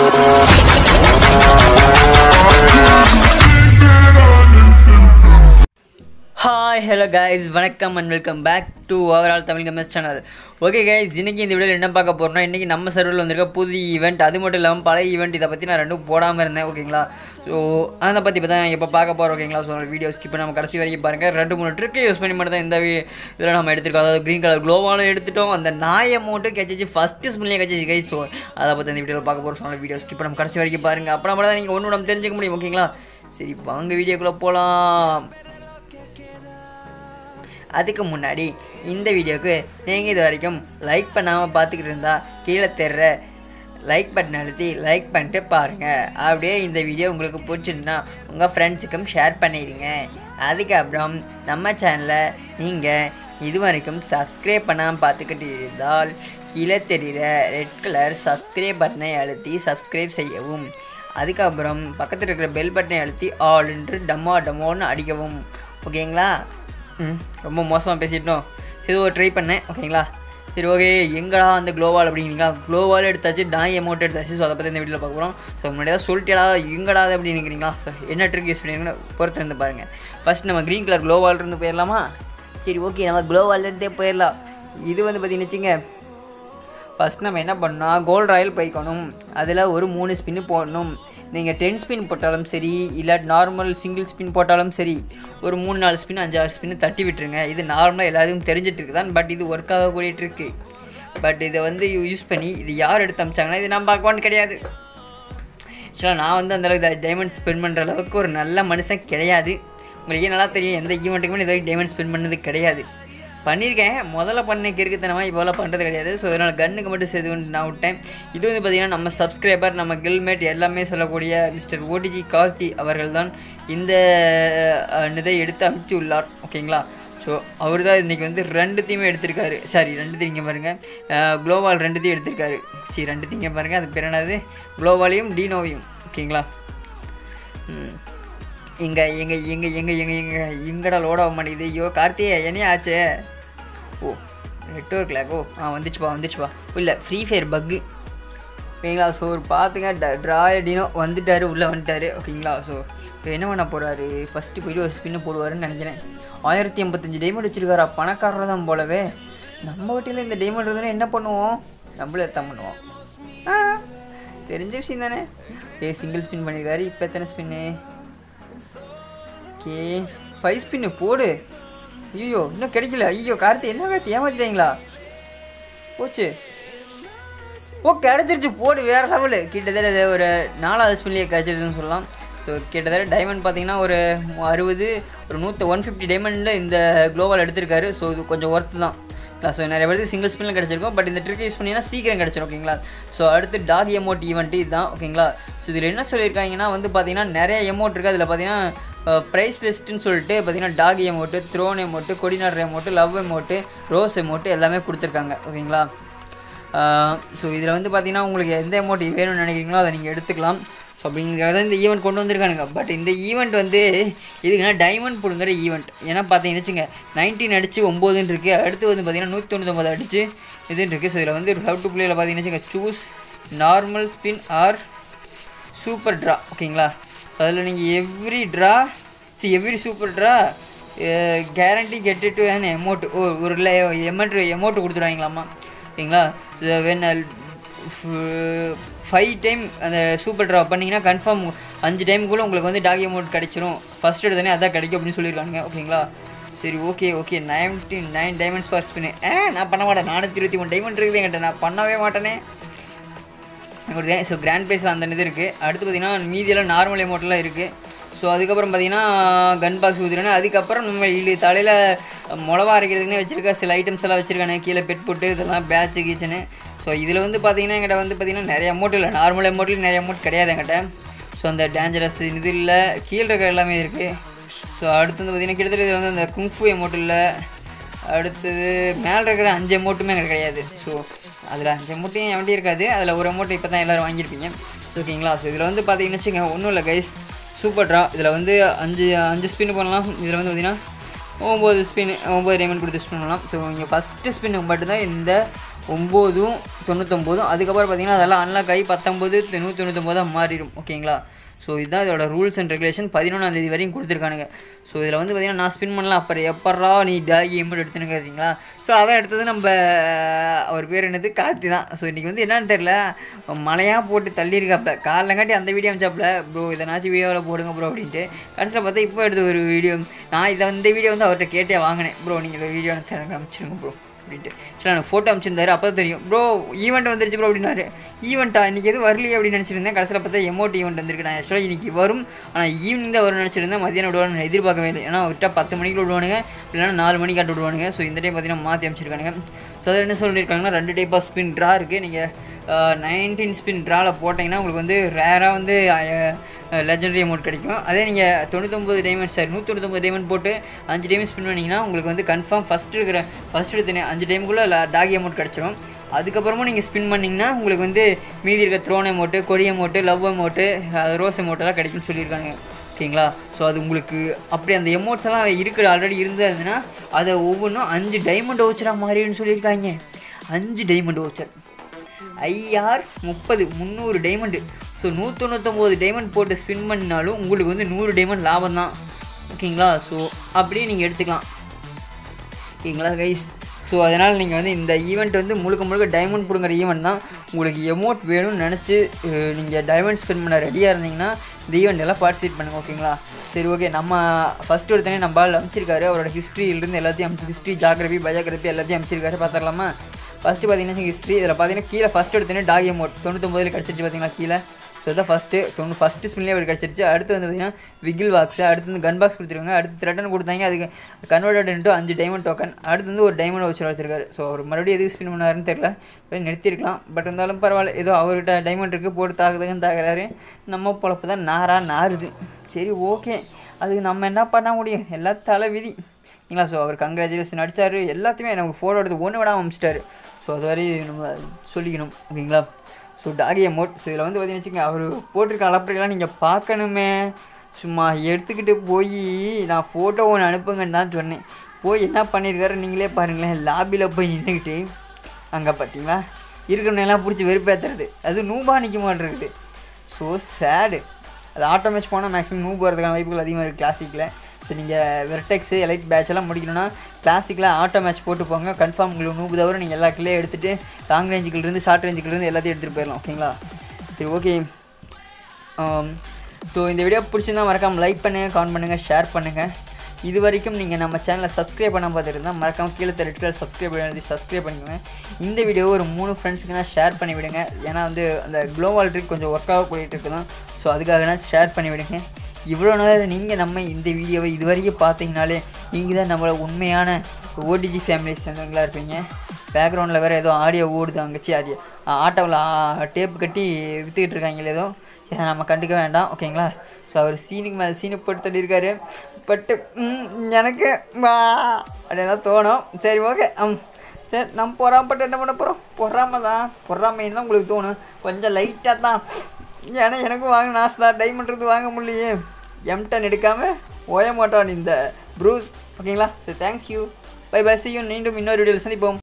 hi hello guys வணக்கம் and welcome back to overall Tamil games channel okay guys இன்றைக்கி இந்த வீடியோவில் என்ன பார்க்க போகிறோம்னா இன்றைக்கி நம்ம சர்வரில் வந்திருக்க புது ஈவெண்ட் அது மட்டும் இல்லாமல் பழைய ஈவெண்ட் இதை பற்றி நான் ரெண்டும் போடாமல் இருந்தேன் ஓகேங்களா ஸோ அதை பற்றி இப்போ தான் இப்போ பார்க்க போகிறோம் ஓகேங்களா ஸோ வீடியோ ஸ்கிப் நம்ம கடைசி வரைக்கும் பாருங்கள் ரெண்டு மூணு ட்ரிக்கை யூஸ் பண்ணி மட்டும் தான் இந்த இதில் நம்ம எடுத்துருக்கோம் அதாவது க்ரீன் கலர் க்ளோவாலும் எடுத்துட்டோம் அந்த நாய் அமௌண்ட்டு கிடச்சிச்சு ஃபஸ்ட்டு ஸ்மெல்லையும் கிடச்சிச்சு கைஸ் ஸோ அதை பற்றி இந்த வீடியோவில் பார்க்க போகிறோம் சொன்ன வீடியோ ஸ்கிப் நம்ம கடைசி வரைக்கும் பாருங்கள் அப்புறம் தான் நீங்கள் ஒன்று நம்ம தெரிஞ்சுக்க முடியும் ஓகேங்களா சரி வாங்க வீடியோக்குள்ளே போகலாம் அதுக்கு முன்னாடி இந்த வீடியோக்கு நீங்கள் இது வரைக்கும் லைக் பண்ணாமல் பார்த்துக்கிட்டு இருந்தால் கீழே தெரிற லைக் பட்டன் அழுத்தி லைக் பண்ணிட்டு பாருங்கள் அப்படியே இந்த வீடியோ உங்களுக்கு பிடிச்சிருந்தா உங்கள் ஃப்ரெண்ட்ஸுக்கும் ஷேர் பண்ணிடுங்க அதுக்கப்புறம் நம்ம சேனலை நீங்கள் இது வரைக்கும் சப்ஸ்கிரைப் பண்ணாமல் பார்த்துக்கிட்டு இருந்தால் கீழே தெரிகிற ரெட் கலர் சப்ஸ்கிரைப் பட்டனை அழுத்தி சப்ஸ்கிரைப் செய்யவும் அதுக்கப்புறம் பக்கத்தில் இருக்கிற பெல் பட்டனை அழுத்தி ஆல் என்று டம்மோ டம்மோன்னு அடிக்கவும் ஓகேங்களா ம் ரொம்ப மோசமாக பேசிட்டோம் சரி ஒரு ட்ரை பண்ணேன் ஓகேங்களா சரி ஓகே எங்கடா அந்த க்ளோவால் அப்படிங்கிறீங்களா க்ளோவால் எடுத்தாச்சு டாய் அமௌண்ட் எடுத்தாச்சு ஸோ அதை பற்றி இந்த வீடியோவில் பார்க்க போகிறோம் ஸோ முன்னாடி தான் சொல்லிட்டேடா எங்கடா அது அப்படின்னு நினைக்கிறீங்களா ஸோ என்ன ட்ரிக் யூஸ் பண்ணிருக்கீங்க பொறுத்து இருந்து பாருங்கள் ஃபஸ்ட் நம்ம க்ரீன் கலர் க்ளோவால் இருந்து போயிடலாமா சரி ஓகே நம்ம க்ளோவால்லேருந்தே போயிடலாம் இது வந்து பார்த்தீங்கன்னு வச்சுங்க ஃபஸ்ட் நம்ம என்ன பண்ணால் கோல்ட் ராயல் போய்க்கணும் அதில் ஒரு மூணு ஸ்பின்னு போடணும் நீங்கள் டென் ஸ்பின் போட்டாலும் சரி இல்லை நார்மல் சிங்கிள் ஸ்பின் போட்டாலும் சரி ஒரு மூணு நாலு ஸ்பின் அஞ்சாறு ஸ்பின்னு தட்டி விட்டுருங்க இது நார்மலாக எல்லாத்துக்கும் தெரிஞ்சிட்டு இருக்கு தான் பட் இது ஒர்க் ஆகக்கூடிய ட்ரிக்கு பட் இதை வந்து யூஸ் பண்ணி இது யார் எடுத்து அமிச்சாங்கன்னா இது நம்ம பார்க்கவான்னு கிடையாது ஆக்சுவலாக நான் வந்து அந்தளவுக்கு டைமண்ட் ஸ்பெண்ட் பண்ணுற அளவுக்கு ஒரு நல்ல மனுஷன் கிடையாது உங்களுக்கு நல்லா தெரியும் எந்த ஈவெண்ட்டுக்குமே இது வரைக்கும் டைமண்ட் ஸ்பெண்ட் பண்ணது கிடையாது பண்ணியிருக்கேன் முதல்ல பண்ண கிறுக்குத்தனமாக இப்போலாம் பண்ணுறது கிடையாது ஸோ இதனால் கண்ணுக்கு மட்டும் சேர்த்து நான் விட்டேன் இது வந்து பார்த்திங்கன்னா நம்ம சப்ஸ்கிரைபர் நம்ம கில்மேட் எல்லாமே சொல்லக்கூடிய மிஸ்டர் ஓடிஜி கார்த்தி அவர்கள் தான் இந்த அஹ், இதை எடுத்து அனுப்பிச்சு உள்ளார் ஓகேங்களா ஸோ அவர் தான் இன்றைக்கி வந்து ரெண்டுத்தையுமே எடுத்திருக்காரு சாரி ரெண்டுத்தையும் இங்கே பாருங்கள் க்ளோவால் ரெண்டுத்தையும் எடுத்திருக்காரு சரி ரெண்டுத்தையும் இங்கே பாருங்கள் அது பேர் என்னது க்ளோவாலையும் டீனோவையும் ஓகேங்களா ம் எங்க எங்க எங்க எங்க எங்க எங்க எங்கடா லோட் ஆக மாட்டேங்குது ஐயோ கார்த்திகே என்னையா ஆச்சே ஓ நெட்ஒர்க் லேக் ஓ ஆ வந்துச்சுப்பா வந்துச்சுப்பா இல்லை ஃப்ரீ ஃபயர் பக்கு ஓகேங்களா ஸோ ஒரு பார்த்துங்க ட்ரா டினோ வந்துட்டார் உள்ளே வந்துட்டார் ஓகேங்களா ஸோ இப்போ என்ன பண்ண போகிறாரு ஃபஸ்ட்டு போயிட்டு ஒரு ஸ்பின்னு போடுவாருன்னு நினைக்கிறேன் ஆயிரத்தி எண்பத்தஞ்சு டைமண்ட் வச்சுருக்காரா பணக்காரர் தான் போலவே நம்ம வீட்டில் இந்த டைமண்ட் இருந்ததுன்னா என்ன பண்ணுவோம் நம்மளும் எத்தான் பண்ணுவோம் ஆ தெரிஞ்ச விஷயம் தானே ஏ சிங்கிள் ஸ்பின் பண்ணியிருக்காரு இப்போ எத்தனை ஸ்பின்னு ஓகே ஃபைவ் ஸ்பின்னு போடு ஐயோ இன்னும் கிடைக்கல ஐயோ கார்த்தி என்ன கார்த்தி ஏமாத்திட்டாங்களா போச்சு ஓ கிடச்சிருச்சு போடு வேறு லெவலு கிட்டத்தட்ட இது ஒரு நாலாவது ஸ்பின்லேயே கிடச்சிருச்சுன்னு சொல்லலாம் ஸோ கிட்டத்தட்ட டைமண்ட் பார்த்தீங்கன்னா ஒரு அறுபது ஒரு நூற்று ஒன் ஃபிஃப்டி டைமண்டில் இந்த குளோவால் எடுத்திருக்காரு ஸோ இது கொஞ்சம் ஒர்த்து தான் ஸோ நிறைய பேருக்கு சிங்கிள் ஸ்பின்னில் கிடச்சிருக்கும் பட் இந்த ட்ரிக் யூஸ் பண்ணிங்கன்னா சீக்கிரம் கிடச்சிரும் ஓகேங்களா ஸோ அடுத்து டாக் எமோட் ஈவெண்ட்டு இதுதான் ஓகேங்களா ஸோ இதில் என்ன சொல்லியிருக்காங்கன்னா வந்து பார்த்தீங்கன்னா நிறைய எமௌண்ட் இருக்குது அதில் பார்த்தீங்கன்னா ப்ரைஸ் லிஸ்ட்டுன்னு சொல்லிட்டு பார்த்தீங்கன்னா டாக் எமௌண்ட்டு த்ரோன் எமௌண்ட்டு கொடிநாடுற amount love amount rose amount எல்லாமே கொடுத்துருக்காங்க ஓகேங்களா ஸோ இதில் வந்து பார்த்தீங்கன்னா உங்களுக்கு எந்த அமௌண்ட் வேணும்னு நினைக்கிறீங்களோ அதை நீங்கள் எடுத்துக்கலாம் ஸோ அப்படிங்கிறத தான் இந்த ஈவெண்ட் கொண்டு வந்திருக்கானுங்க பட் இந்த ஈவெண்ட் வந்து இதுக்குன்னா டைமண்ட் போடுங்கிற ஈவெண்ட் ஏன்னா பார்த்தீங்கன்னு வச்சுங்க நைன்டீன் அடிச்சு ஒம்போதுன்னு இருக்குது அடுத்து வந்து பார்த்தீங்கன்னா நூற்றி தொண்ணூத்தொம்பது அடிச்சு இதுன்னு இருக்குது ஸோ இதில் வந்து லவ் டு பிளேயில் பார்த்தீங்கன்னு வச்சுங்க choose normal spin or super draw ஓகேங்களா அதில் நீங்கள் எவ்ரி ட்ரா சி every super draw guarantee get to an amount ஓ ஒரு எமௌண்ட் எமௌண்ட் கொடுத்துருவாங்களாமா ஓகேங்களா வென் ஃபைவ் டைம் அந்த சூப்பர் ட்ரா பண்ணிங்கன்னா கன்ஃபார்ம் அஞ்சு டைமுக்குள்ளே உங்களுக்கு வந்து டாக் அமௌண்ட் கிடச்சிரும் ஃபஸ்ட் எடுத்தோடனே அதான் கிடைக்கும் அப்படின்னு சொல்லியிருக்காங்க ஓகேங்களா சரி okay okay ninety nine diamonds per spin ஏ நான் பண்ண மாட்டேன் நானூற்றி இருபத்தி மூணு டைமண்ட் இருக்குது என்கிட்ட நான் பண்ணவே மாட்டேனே ஒரு ஸோ கிராண்ட் ப்ரைஸில் அந்த இது இருக்குது அடுத்து பார்த்தீங்கன்னா மீதியெல்லாம் நார்மல் அமௌண்ட்லாம் இருக்குது ஸோ அதுக்கப்புறம் பார்த்தீங்கன்னா கன் பாக்ஸ் ஊற்றுறேன்னு அதுக்கப்புறம் நம்ம இது தலையில் மிளவா அரைக்கிறதுக்குனே வச்சுருக்க சில ஐட்டம்ஸ் எல்லாம் வச்சுருக்கானே கீழே பெட் போட்டு இதெல்லாம் பேட்ச் கீச்சனு ஸோ இதில் வந்து பார்த்தீங்கன்னா எங்கிட்ட வந்து பார்த்தீங்கன்னா நிறைய அமௌண்ட் இல்லை நார்மல் அமௌண்ட்லேயும் நிறைய அமௌண்ட் கிடையாது என்கிட்ட ஸோ அந்த டேஞ்சரஸ் இது இல்லை கீழே இருக்க எல்லாமே இருக்குது ஸோ அடுத்து வந்து பார்த்தீங்கன்னா கிட்டத்தட்ட இது வந்து அந்த குங்ஃபு அமௌண்ட் இல்லை அடுத்தது மேலே இருக்கிற அஞ்சு அமௌண்ட்டுமே எங்களுக்கு கிடையாது ஸோ அதில் அஞ்சு அமௌண்ட்டையும் என் வண்டி இருக்காது அதில் ஒரு அமௌண்ட் இப்போ தான் எல்லோரும் வாங்கியிருப்பீங்க ஓகேங்களா ஸோ இதில் வந்து பார்த்தீங்கன்னு வச்சுக்கோங்க ஒன்றும் இல்லை கைஸ் சூப்பர் ட்ரா இதில் வந்து அஞ்சு அஞ்சு ஸ்பின் பண்ணலாம் இதில் வந்து பார்த்தீங்கன்னா ஒம்பது ஸ்பின் ஒம்பது டைமண்ட் கொடுத்து ஸ்பின் பண்ணலாம் ஸோ நீங்கள் ஃபஸ்ட்டு ஸ்பின்னுக்கு மட்டும்தான் இந்த ஒம்போதும் தொண்ணூத்தொம்போதும் அதுக்கப்புறம் பார்த்தீங்கன்னா அதெல்லாம் அன்லாக் ஆகி பத்தொம்போது நூற்றி தொண்ணூத்தொம்போதாக மாறிடும் ஓகேங்களா ஸோ இதுதான் இதோட ரூல்ஸ் அண்ட் ரெகுலேஷன் பதினொன்றாந்தேதி வரையும் கொடுத்துருக்கானுங்க ஸோ இதில் வந்து பார்த்தீங்கன்னா நான் ஸ்பின் பண்ணலாம் அப்புறம் எப்பட்றா நீ டாகி எம்பட் எடுத்துன்னு கேட்டிங்களா ஸோ அதை எடுத்தது நம்ம அவர் பேர் என்னது கார்த்தி தான் ஸோ இன்றைக்கி வந்து என்னன்னு தெரில மழையாக போட்டு தள்ளியிருக்காப்ல காலைலங்காட்டி அந்த வீடியோ அமிச்சாப்ல ப்ரோ இதனாச்சும் வீடியோவில் போடுங்க ப்ரோ அப்படின்ட்டு கடைசியில் பார்த்தா இப்போ எடுத்த ஒரு வீடியோ நான் இதை இந்த வீடியோ வந்து அவர்கிட்ட கேட்டே வாங்கினேன் ப்ரோ நீங்கள் இந்த வீடியோ எனக்கு அனுப்பிச்சிருங்க ப்ரோ அப்படின்ட்டு சரி எனக்கு ஃபோட்டோ அனுப்பிச்சிருந்தாரு அப்போ தான் தெரியும் ப்ரோ ஈவெண்ட் வந்துருச்சு ப்ரோ அப்படின்னாரு ஈவெண்ட்டா இன்றைக்கி எதுவும் வரலையே அப்படின்னு நினச்சிருந்தேன் கடைசியில் பார்த்தா எமௌண்ட் ஈவெண்ட் வந்திருக்கு நான் ஆக்சுவலாக இன்றைக்கி வரும் ஆனால் ஈவினிங் தான் வரும்னு நினச்சிருந்தேன் மதியானம் விடுவான்னு நான் எதிர்பார்க்கவே இல்லை ஏன்னா விட்டா பத்து மணிக்கு விடுவானுங்க இல்லைனா நாலு மணிக்கு காட்டு விடுவானுங்க ஸோ இந்த டைம் பார்த்தீங்கன்னா மாற்றி அமைச்சிருக்கானுங்க ஸோ அதில் என்ன சொல்லியிருக்காங்கன்னா ரெண்டு டைப் ஆஃப் ஸ்பின் ட்ரா இருக்குது நீங்கள் நைன்டீன் ஸ்பின் ட்ராவில் போட்டிங்கன்னா உங்களுக்கு வந்து ரேராக வந்து லெஜண்டரி அமௌண்ட் கிடைக்கும் அதே நீங்கள் தொண்ணூத்தொம்பது டைமண்ட் சார் நூற்றி தொண்ணூத்தொம்பது டைமண்ட் போட்டு அஞ்சு டைம் ஸ்பின் பண்ணிங்கன்னா உங்களுக்கு வந்து கன்ஃபார்ம் ஃபஸ்ட்டு இருக்கிற ஃபஸ்ட்டு எடுத்த அஞ்சு டைமுக்குள்ளே டாகி அமௌண்ட் கிடச்சிரும் அதுக்கப்புறமும் நீங்கள் ஸ்பின் பண்ணிங்கன்னா உங்களுக்கு வந்து மீதி இருக்க த்ரோன் அமௌண்ட்டு கொடி அமௌண்ட்டு லவ் அமௌண்ட்டு ரோஸ் அமௌண்ட்டெல்லாம் கிடைக்கும்னு சொல்லியிருக்காங்க ஓகேங்களா ஸோ அது உங்களுக்கு அப்படி அந்த எமௌண்ட்ஸ் எல்லாம் இருக்கிற ஆல்ரெடி இருந்ததுன்னா அதை ஒவ்வொன்றும் அஞ்சு டைமண்ட் ஓச்சராக மாறிடுன்னு சொல்லியிருக்காங்க அஞ்சு டைமண்ட் ஓச்சர் ஐஆர் முப்பது முந்நூறு டைமண்டு ஸோ நூற்றொண்ணூத்தொம்போது டைமண்ட் போட்டு ஸ்பின் பண்ணினாலும் உங்களுக்கு வந்து நூறு டைமண்ட் லாபம் தான் ஓகேங்களா ஸோ அப்படியே நீங்கள் எடுத்துக்கலாம் ஓகேங்களா கைஸ் ஸோ அதனால் நீங்கள் வந்து இந்த ஈவெண்ட் வந்து முழுக்க முழுக்க டைமண்ட் பிடுங்குற ஈவெண்ட் தான் உங்களுக்கு எமௌண்ட் வேணும்னு நினச்சி நீங்கள் டைமண்ட் ஸ்பெண்ட் பண்ண ரெடியாக இருந்தீங்கன்னா இந்த ஈவெண்ட் எல்லாம் பார்ட்டிசிபேட் பண்ணுங்க ஓகேங்களா சரி ஓகே நம்ம ஃபஸ்ட்டு ஒருத்தனே நம்ம ஆள் அமைச்சிருக்காரு அவரோட ஹிஸ்ட்ரியிலிருந்து எல்லாத்தையும் அமைச்சு ஹிஸ்ட்ரி ஜாகிரபி பயோகிராஃபி எல்லாத்தையும் அமைச்சிருக்காரு பார்த்துடலாமா ஃபஸ்ட்டு பார்த்தீங்கன்னா ஹிஸ்ட்ரி இதில் பார்த்தீங்கன்னா கீழே ஃபஸ்ட் எடுத்தோன்னே டாக் அமௌண்ட் தொண்ணூத்தொம்பதில் கிடச்சிருச்சு பார்த்தீங்களா கீழே ஸோ இதான் ஃபஸ்ட்டு தொண்ணூறு ஃபஸ்ட்டு ஸ்பின்லேயே அவர் கிடச்சிருச்சு அடுத்து வந்து பார்த்தீங்கன்னா விகில் பாக்ஸ் அடுத்து வந்து கன் பாக்ஸ் கொடுத்துருக்காங்க அடுத்து த்ரெட்டன் கொடுத்தாங்க அதுக்கு கன்வெர்டட் இன்ட்டு அஞ்சு டைமண்ட் டோக்கன் அடுத்து வந்து ஒரு டைமண்ட் வச்சு வச்சிருக்காரு ஸோ அவர் மறுபடியும் எதுக்கு ஸ்பின் பண்ணாருன்னு தெரியல நிறுத்திருக்கலாம் பட் இருந்தாலும் பரவாயில்ல ஏதோ அவர்கிட்ட டைமண்ட் இருக்குது போட்டு தாக்குதுக்குன்னு தாக்குறாரு நம்ம பொழப்பு தான் நாராக நாருது சரி ஓகே அதுக்கு நம்ம என்ன பண்ண முடியும் எல்லாம் தலை விதி இல்லைங்களா ஸோ அவர் கங்க்ராச்சுலேஷன் அடித்தார் எல்லாத்தையுமே நமக்கு ஃபோட்டோ எடுத்து ஒன்று விடாமல் அமிச்சிட்டாரு ஸோ அது வரை நம்ம சொல்லிக்கணும் ஓகேங்களா ஸோ டாகி அமௌண்ட் ஸோ இதில் வந்து பார்த்தீங்கன்னு வச்சுக்கோங்க அவர் போட்டிருக்க அளப்பறையெல்லாம் நீங்கள் பார்க்கணுமே சும்மா எடுத்துக்கிட்டு போய் நான் ஃபோட்டோ ஒன்று அனுப்புங்கன்னு தான் சொன்னேன் போய் என்ன பண்ணியிருக்காரு நீங்களே பாருங்களேன் லாபியில் போய் நின்றுக்கிட்டு அங்கே பார்த்தீங்களா இருக்கிறவனெல்லாம் பிடிச்சி வெறுப்பேற்றுறது அது நூபா நிற்க மாட்டேருக்குது ஸோ சேடு அது ஆட்டோமேஷ் போனால் மேக்ஸிமம் நூப் வரதுக்கான வாய்ப்புகள் அதிகமாக இருக்குது கிளாசிக்கில் ஸோ நீங்கள் வெர்டெக்ஸு எலைட் பேட்ச் எல்லாம் முடிக்கணும்னா கிளாசிக்கில் ஆட்டோ மேட்ச் போட்டு போங்க கன்ஃபார்ம் உங்களுக்கு நூபு தவிர நீங்கள் எல்லா கிளே எடுத்துகிட்டு லாங் ரேஞ்சுக்குலேருந்து ஷார்ட் ரேஞ்சுக்குலேருந்து எல்லாத்தையும் எடுத்துகிட்டு போயிடலாம் ஓகேங்களா சரி ஓகே ஸோ இந்த வீடியோ பிடிச்சிருந்தா மறக்காமல் லைக் பண்ணுங்கள் கமெண்ட் பண்ணுங்கள் ஷேர் பண்ணுங்கள் இது வரைக்கும் நீங்கள் நம்ம சேனலை சப்ஸ்கிரைப் பண்ண பார்த்துருந்தா மறக்காமல் கீழே ரெட்டில் சப்ஸ்கிரைப் எழுதி சப்ஸ்கிரைப் பண்ணிக்கோங்க இந்த வீடியோ ஒரு மூணு ஃப்ரெண்ட்ஸுக்குனா ஷேர் பண்ணி விடுங்க ஏன்னா வந்து அந்த க்ளோவால் ட்ரிக் கொஞ்சம் ஒர்க் ஆக போயிட்டு இருக்குதான் ஸோ அதுக்காகனா ஷேர் பண்ணி விடுங்க இவ்வளோ நேரம் நீங்கள் நம்ம இந்த வீடியோவை இது வரைக்கும் பார்த்தீங்கனாலே நீங்கள் தான் நம்மளோட உண்மையான ஓடிஜி ஃபேமிலி சேர்ந்தவங்களா இருப்பீங்க பேக்ரவுண்டில் வேறு ஏதோ ஆடியோ ஓடுது அங்கச்சி அது ஆட்டோவில் டேப்பு கட்டி விற்றுக்கிட்டு இருக்காங்களே ஏதோ இதை நம்ம கண்டுக்க வேண்டாம் ஓகேங்களா ஸோ அவர் சீனுக்கு மேலே சீனு போட்டு தள்ளியிருக்காரு பட்டு ம், எனக்கு வா அப்படின்னு தான் தோணும் சரி ஓகே ம் சரி நம்ம பொறாமப்பட்டு என்ன பண்ண போகிறோம் பொறாம தான் பொறாமைன்னு தான் உங்களுக்கு தோணும் கொஞ்சம் லைட்டாக தான் ஏன்னா எனக்கும் வாங்க ஆசை தான் டைமண்ட் இருந்து வாங்க முடியலையே எம்டன் எடுக்காமல் ஓய மாட்டான் இந்த ப்ரூஸ் ஓகேங்களா சரி thanks you bye bye see you மீண்டும் இன்னொரு வீடியோவில் சந்திப்போம்